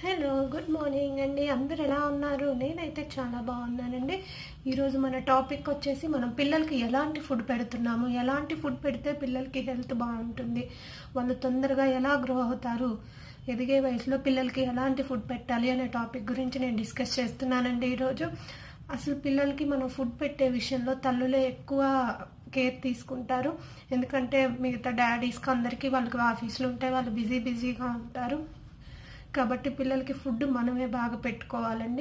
hello good morning అండి అందరు ఎలా ఉన్నారు నేనైతే చాలా బాగున్నానండి ఈరోజు మన టాపిక్ వచ్చేసి మనం పిల్లలకి ఎలాంటి ఫుడ్ పెడుతున్నాము ఎలాంటి ఫుడ్ పెడితే పిల్లలకి హెల్త్ బాగుంటుంది వాళ్ళు తొందరగా ఎలా గ్రో అవుతారు ఎదిగే వయసులో పిల్లలకి ఎలాంటి ఫుడ్ పెట్టాలి అనే టాపిక్ గురించి నేను డిస్కస్ చేస్తున్నానండి ఈరోజు అసలు పిల్లలకి మనం ఫుడ్ పెట్టే విషయంలో తల్లులే ఎక్కువ కేర్ తీసుకుంటారు ఎందుకంటే మిగతా డాడీస్కి అందరికీ వాళ్ళకి ఆఫీసులు ఉంటాయి వాళ్ళు బిజీ బిజీగా ఉంటారు కాబట్టి పిల్లలకి ఫుడ్ మనమే బాగా పెట్టుకోవాలండి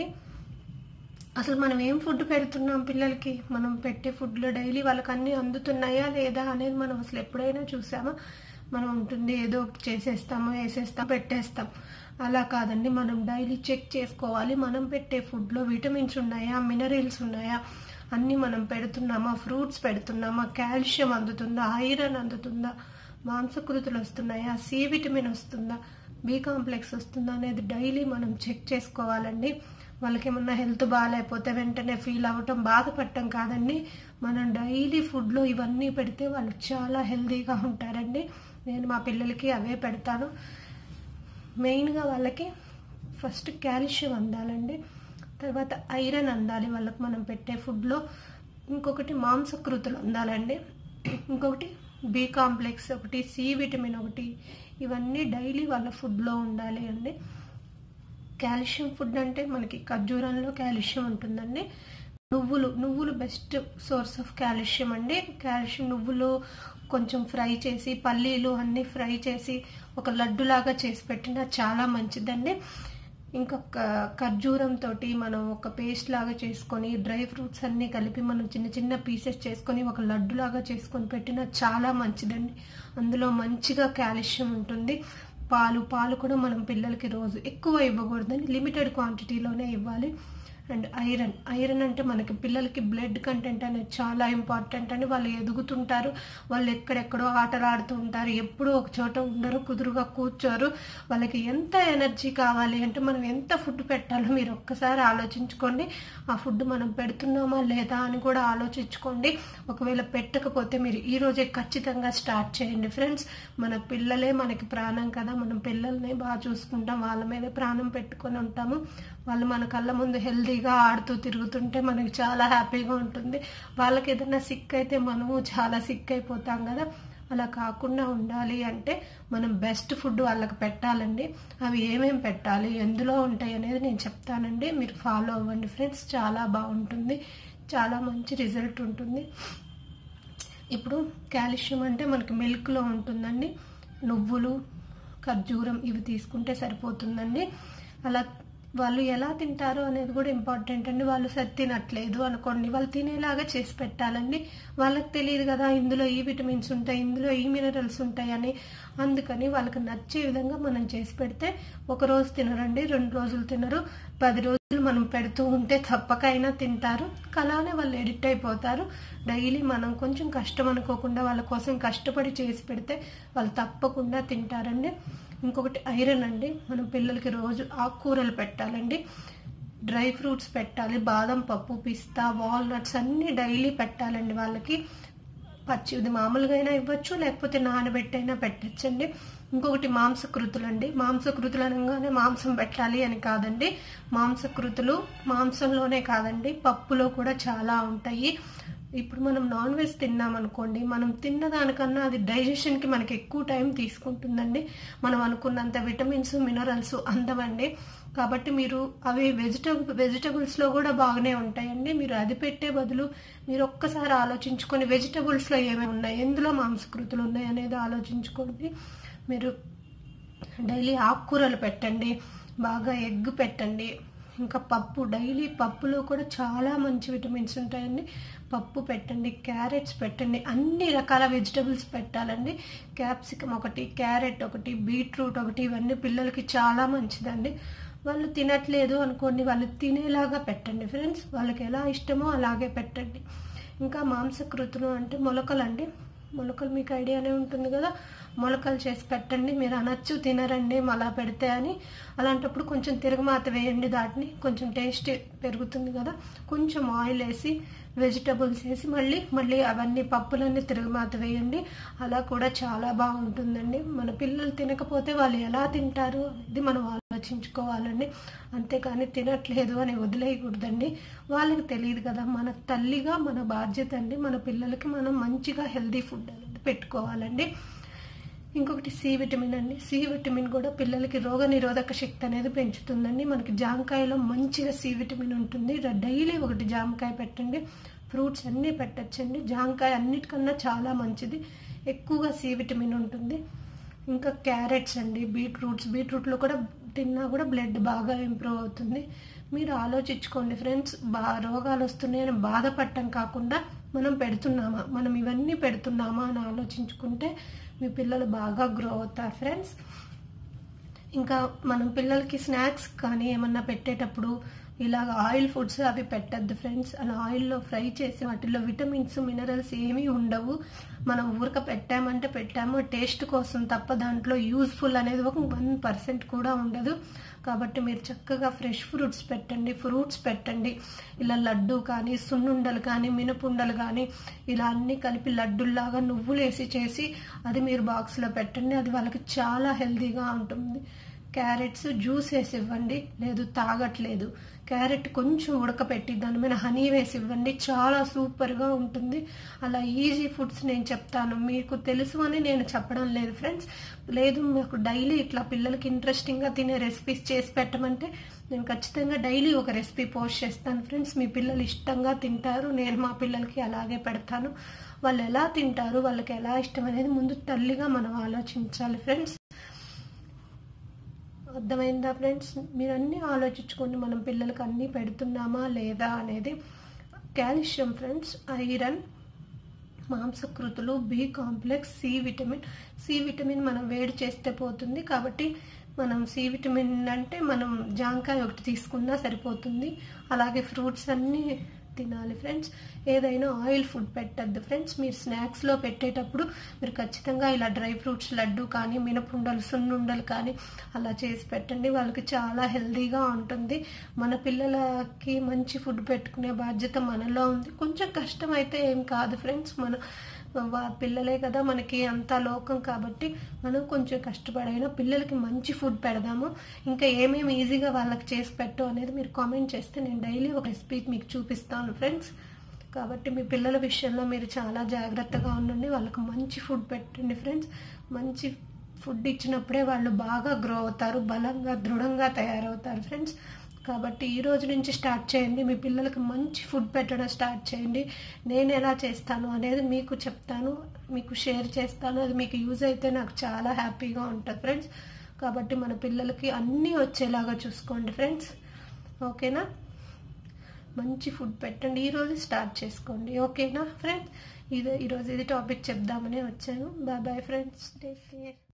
అసలు మనం ఏం ఫుడ్ పెడుతున్నాం పిల్లలకి మనం పెట్టే ఫుడ్లో డైలీ వాళ్ళకి అన్నీ అందుతున్నాయా లేదా అనేది మనం అసలు ఎప్పుడైనా చూసామా మనం ఉంటుంది ఏదో ఒకటి చేసేస్తాము వేసేస్తాం పెట్టేస్తాం అలా కాదండి మనం డైలీ చెక్ చేసుకోవాలి మనం పెట్టే ఫుడ్లో విటమిన్స్ ఉన్నాయా మినరల్స్ ఉన్నాయా అన్నీ మనం పెడుతున్నామా ఫ్రూట్స్ పెడుతున్నామా కాల్షియం అందుతుందా ఐరన్ అందుతుందా మాంసకృతులు వస్తున్నాయా సి విటమిన్ వస్తుందా బి కాంప్లెక్స్ వస్తుందా అనేది డైలీ మనం చెక్ చేసుకోవాలండి వాళ్ళకి ఏమన్నా హెల్త్ బాగాలేకపోతే వెంటనే ఫీల్ అవ్వటం బాధపడటం కాదండి మనం డైలీ ఫుడ్లో ఇవన్నీ పెడితే వాళ్ళు చాలా హెల్తీగా ఉంటారండి నేను మా పిల్లలకి అవే పెడతాను మెయిన్గా వాళ్ళకి ఫస్ట్ కాల్షియం అందాలండి తర్వాత ఐరన్ అందాలి వాళ్ళకి మనం పెట్టే ఫుడ్లో ఇంకొకటి మాంసకృతులు అందాలండి ఇంకొకటి బి కాంప్లెక్స్ ఒకటి సి విటమిన్ ఒకటి ఇవన్నీ డైలీ వాళ్ళ ఫుడ్లో ఉండాలి అండి కాల్షియం ఫుడ్ అంటే మనకి ఖర్జూరంలో కాల్షియం ఉంటుందండి నువ్వులు నువ్వులు బెస్ట్ సోర్స్ ఆఫ్ కాల్షియం అండి కాల్షియం నువ్వులు కొంచెం ఫ్రై చేసి పల్లీలు అన్నీ ఫ్రై చేసి ఒక లడ్డులాగా చేసి పెట్టినా చాలా మంచిదండి ఇంకా ఖర్జూరం తోటి మనం ఒక పేస్ట్ లాగా చేసుకొని డ్రై ఫ్రూట్స్ అన్నీ కలిపి మనం చిన్న చిన్న పీసెస్ చేసుకొని ఒక లడ్డులాగా చేసుకొని పెట్టినా చాలా మంచిదండి అందులో మంచిగా కాల్షియం ఉంటుంది పాలు పాలు కూడా మనం పిల్లలకి రోజు ఎక్కువ ఇవ్వకూడదండి లిమిటెడ్ క్వాంటిటీలోనే ఇవ్వాలి అండ్ ఐరన్ ఐరన్ అంటే మనకి పిల్లలకి బ్లడ్ కంటెంట్ అనేది చాలా ఇంపార్టెంట్ అండి వాళ్ళు ఎదుగుతుంటారు వాళ్ళు ఎక్కడెక్కడో ఆటలు ఆడుతూ ఉంటారు ఎప్పుడూ ఒక చోట ఉండరు కుదురుగా కూర్చోరు వాళ్ళకి ఎంత ఎనర్జీ కావాలి అంటే మనం ఎంత ఫుడ్ పెట్టాలో మీరు ఒక్కసారి ఆలోచించుకోండి ఆ ఫుడ్ మనం పెడుతున్నామా లేదా అని కూడా ఆలోచించుకోండి ఒకవేళ పెట్టకపోతే మీరు ఈ రోజే ఖచ్చితంగా స్టార్ట్ చేయండి ఫ్రెండ్స్ మన పిల్లలే మనకి ప్రాణం కదా మనం పిల్లల్ని బాగా చూసుకుంటాం వాళ్ళ మీద ప్రాణం పెట్టుకొని ఉంటాము వాళ్ళు మన కళ్ళ ముందు హెల్తీగా ఆడుతూ తిరుగుతుంటే మనకి చాలా హ్యాపీగా ఉంటుంది వాళ్ళకి ఏదైనా సిక్ అయితే మనము చాలా సిక్ అయిపోతాం కదా అలా కాకుండా ఉండాలి అంటే మనం బెస్ట్ ఫుడ్ వాళ్ళకి పెట్టాలండి అవి ఏమేమి పెట్టాలి ఎందులో ఉంటాయి అనేది నేను చెప్తానండి మీరు ఫాలో అవ్వండి ఫ్రెండ్స్ చాలా బాగుంటుంది చాలా మంచి రిజల్ట్ ఉంటుంది ఇప్పుడు కాల్షియం అంటే మనకి మిల్క్లో ఉంటుందండి నువ్వులు ఖర్జూరం ఇవి తీసుకుంటే సరిపోతుందండి అలా వాళ్ళు ఎలా తింటారు అనేది కూడా ఇంపార్టెంట్ అండి వాళ్ళు సరి తినట్లేదు అనుకోండి వాళ్ళు తినేలాగా చేసి పెట్టాలండి వాళ్ళకి తెలియదు కదా ఇందులో ఈ విటమిన్స్ ఉంటాయి ఇందులో ఈ మినరల్స్ ఉంటాయని అందుకని వాళ్ళకి నచ్చే విధంగా మనం చేసి పెడితే ఒక రోజు తినరండి రెండు రోజులు తినరు పది రోజులు మనం పెడుతూ ఉంటే తప్పకైనా తింటారు అలానే వాళ్ళు ఎడిక్ట్ అయిపోతారు డైలీ మనం కొంచెం కష్టం అనుకోకుండా వాళ్ళ కోసం కష్టపడి చేసి పెడితే వాళ్ళు తప్పకుండా తింటారండి ఇంకొకటి ఐరన్ అండి మనం పిల్లలకి రోజు ఆకుకూరలు పెట్టాలండి డ్రై ఫ్రూట్స్ పెట్టాలి బాదం పప్పు పిస్తా వాల్నట్స్ అన్నీ డైలీ పెట్టాలండి వాళ్ళకి పచ్చి ఇది మామూలుగా అయినా ఇవ్వచ్చు లేకపోతే నానబెట్టైనా పెట్టచ్చండి ఇంకొకటి మాంసకృతులు అండి మాంసకృతులు అనగానే మాంసం పెట్టాలి అని కాదండి మాంసకృతులు మాంసంలోనే కాదండి పప్పులో కూడా చాలా ఉంటాయి ఇప్పుడు మనం నాన్ వెజ్ తిన్నాం అనుకోండి మనం తిన్న దానికన్నా అది డైజెషన్కి మనకి ఎక్కువ టైం తీసుకుంటుందండి మనం అనుకున్నంత విటమిన్స్ మినరల్స్ అందవండి కాబట్టి మీరు అవి వెజిటబుల్ వెజిటబుల్స్లో కూడా బాగానే ఉంటాయండి మీరు అది పెట్టే బదులు మీరు ఒక్కసారి ఆలోచించుకొని వెజిటబుల్స్లో ఏమేమి ఉన్నాయి ఎందులో మాంసకృతులు ఉన్నాయి అనేది ఆలోచించుకోండి మీరు డైలీ ఆకుకూరలు పెట్టండి బాగా ఎగ్ పెట్టండి ఇంకా పప్పు డైలీ పప్పులో కూడా చాలా మంచి విటమిన్స్ ఉంటాయండి పప్పు పెట్టండి క్యారెట్స్ పెట్టండి అన్ని రకాల వెజిటబుల్స్ పెట్టాలండి క్యాప్సికమ్ ఒకటి క్యారెట్ ఒకటి బీట్రూట్ ఒకటి ఇవన్నీ పిల్లలకి చాలా మంచిదండి వాళ్ళు తినట్లేదు అనుకోండి వాళ్ళు తినేలాగా పెట్టండి ఫ్రెండ్స్ వాళ్ళకి ఎలా ఇష్టమో అలాగే పెట్టండి ఇంకా మాంసకృతులు అంటే మొలకలండి మొలకలు మీకు ఐడియానే ఉంటుంది కదా మొలకలు చేసి పెట్టండి మీరు అనొచ్చు తినరండి అలా పెడితే అని అలాంటప్పుడు కొంచెం తిరగమాత వేయండి దాటిని కొంచెం టేస్ట్ పెరుగుతుంది కదా కొంచెం ఆయిల్ వేసి వెజిటబుల్స్ వేసి మళ్ళీ మళ్ళీ అవన్నీ పప్పులన్నీ తిరగమాత వేయండి అలా కూడా చాలా బాగుంటుందండి మన పిల్లలు తినకపోతే వాళ్ళు ఎలా తింటారు ఇది మనం ఆలోచించుకోవాలండి అంతేకాని తినట్లేదు అని వదిలేయకూడదండి వాళ్ళకి తెలియదు కదా మన తల్లిగా మన బాధ్యత అండి మన పిల్లలకి మనం మంచిగా హెల్దీ ఫుడ్ అనేది పెట్టుకోవాలండి ఇంకొకటి సి విటమిన్ అండి సి విటమిన్ కూడా పిల్లలకి రోగ నిరోధక శక్తి అనేది పెంచుతుందండి మనకి జామకాయలో మంచిగా సి విటమిన్ ఉంటుంది డైలీ ఒకటి జామకాయ పెట్టండి ఫ్రూట్స్ అన్నీ పెట్టచ్చండి జామకాయ అన్నిటికన్నా చాలా మంచిది ఎక్కువగా సి విటమిన్ ఉంటుంది ఇంకా క్యారెట్స్ అండి బీట్రూట్స్ బీట్రూట్లో కూడా తిన్నా కూడా బ్లడ్ బాగా ఇంప్రూవ్ అవుతుంది మీరు ఆలోచించుకోండి ఫ్రెండ్స్ బా రోగాలు వస్తున్నాయని బాధపడటం కాకుండా మనం పెడుతున్నామా మనం ఇవన్నీ పెడుతున్నామా అని ఆలోచించుకుంటే మీ పిల్లలు బాగా గ్రో అవుతారు ఫ్రెండ్స్ ఇంకా మనం పిల్లలకి స్నాక్స్ కానీ ఏమన్నా పెట్టేటప్పుడు ఇలాగ ఆయిల్ ఫుడ్స్ అవి పెట్టద్దు ఫ్రెండ్స్ అలా ఆయిల్లో ఫ్రై చేసి వాటిల్లో విటమిన్స్ మినరల్స్ ఏమీ ఉండవు మనం ఊరక పెట్టామంటే పెట్టాము టేస్ట్ కోసం తప్ప దాంట్లో యూజ్ఫుల్ అనేది ఒక వన్ పర్సెంట్ కూడా ఉండదు కాబట్టి మీరు చక్కగా ఫ్రెష్ ఫ్రూట్స్ పెట్టండి ఫ్రూట్స్ పెట్టండి ఇలా లడ్డు కానీ సున్నుండలు కానీ మినపుండలు కానీ ఇలా అన్నీ కలిపి లడ్డుల్లాగా నువ్వులు వేసి చేసి అది మీరు బాక్స్లో పెట్టండి అది వాళ్ళకి చాలా హెల్తీగా ఉంటుంది క్యారెట్స్ జ్యూస్ వేసి ఇవ్వండి లేదు తాగట్లేదు క్యారెట్ కొంచెం ఉడకపెట్టి దాని మీద హనీ వేసి ఇవ్వండి చాలా సూపర్గా ఉంటుంది అలా ఈజీ ఫుడ్స్ నేను చెప్తాను మీకు తెలుసు అని నేను చెప్పడం లేదు ఫ్రెండ్స్ లేదు మాకు డైలీ ఇట్లా పిల్లలకి ఇంట్రెస్టింగ్గా తినే రెసిపీస్ చేసి పెట్టమంటే నేను ఖచ్చితంగా డైలీ ఒక రెసిపీ పోస్ట్ చేస్తాను ఫ్రెండ్స్ మీ పిల్లలు ఇష్టంగా తింటారు నేను మా పిల్లలకి అలాగే పెడతాను వాళ్ళు ఎలా తింటారు వాళ్ళకి ఎలా ఇష్టం అనేది ముందు తల్లిగా మనం ఆలోచించాలి ఫ్రెండ్స్ అర్థమైందా ఫ్రెండ్స్ మీరు అన్నీ ఆలోచించుకోండి మనం పిల్లలకి అన్నీ పెడుతున్నామా లేదా అనేది కాల్షియం ఫ్రెండ్స్ ఐరన్ మాంసకృతులు B complex C vitamin C vitamin మనం వేడి చేస్తే పోతుంది కాబట్టి మనం సి విటమిన్ అంటే మనం జాంకాయ ఒకటి తీసుకున్నా సరిపోతుంది అలాగే ఫ్రూట్స్ అన్నీ తినాలి ఫ్రెండ్స్ ఏదైనా ఆయిల్ ఫుడ్ పెట్టద్దు ఫ్రెండ్స్ మీరు స్నాక్స్లో పెట్టేటప్పుడు మీరు ఖచ్చితంగా ఇలా డ్రై ఫ్రూట్స్ లడ్డు కానీ మినపుండలు సున్నుండలు కానీ అలా చేసి పెట్టండి వాళ్ళకి చాలా హెల్తీగా ఉంటుంది మన పిల్లలకి మంచి ఫుడ్ పెట్టుకునే బాధ్యత మనలో ఉంది కొంచెం కష్టం అయితే ఏం కాదు ఫ్రెండ్స్ మన పిల్లలే కదా మనకి అంత లోకం కాబట్టి మనం కొంచెం కష్టపడైనా పిల్లలకి మంచి ఫుడ్ పెడదాము ఇంకా ఏమేమి ఈజీగా వాళ్ళకి చేసి పెట్టు అనేది మీరు కామెంట్ చేస్తే నేను డైలీ ఒక రెసిపీ మీకు చూపిస్తాను ఫ్రెండ్స్ కాబట్టి మీ పిల్లల విషయంలో మీరు చాలా జాగ్రత్తగా ఉండండి వాళ్ళకి మంచి ఫుడ్ పెట్టండి ఫ్రెండ్స్ మంచి ఫుడ్ ఇచ్చినప్పుడే వాళ్ళు బాగా గ్రో అవుతారు బలంగా దృఢంగా తయారవుతారు ఫ్రెండ్స్ కాబట్టి ఈ రోజు నుంచి స్టార్ట్ చేయండి మీ పిల్లలకి మంచి ఫుడ్ పెట్టడం స్టార్ట్ చేయండి నేను ఎలా చేస్తాను అనేది మీకు చెప్తాను మీకు షేర్ చేస్తాను అది మీకు యూజ్ అయితే నాకు చాలా హ్యాపీగా ఉంటుంది ఫ్రెండ్స్ కాబట్టి మన పిల్లలకి అన్నీ వచ్చేలాగా చూసుకోండి ఫ్రెండ్స్ ఓకేనా మంచి ఫుడ్ పెట్టండి ఈరోజు స్టార్ట్ చేసుకోండి ఓకేనా ఫ్రెండ్స్ ఇది ఈరోజు ఇది టాపిక్ చెప్దామని వచ్చాను bye bye friends take care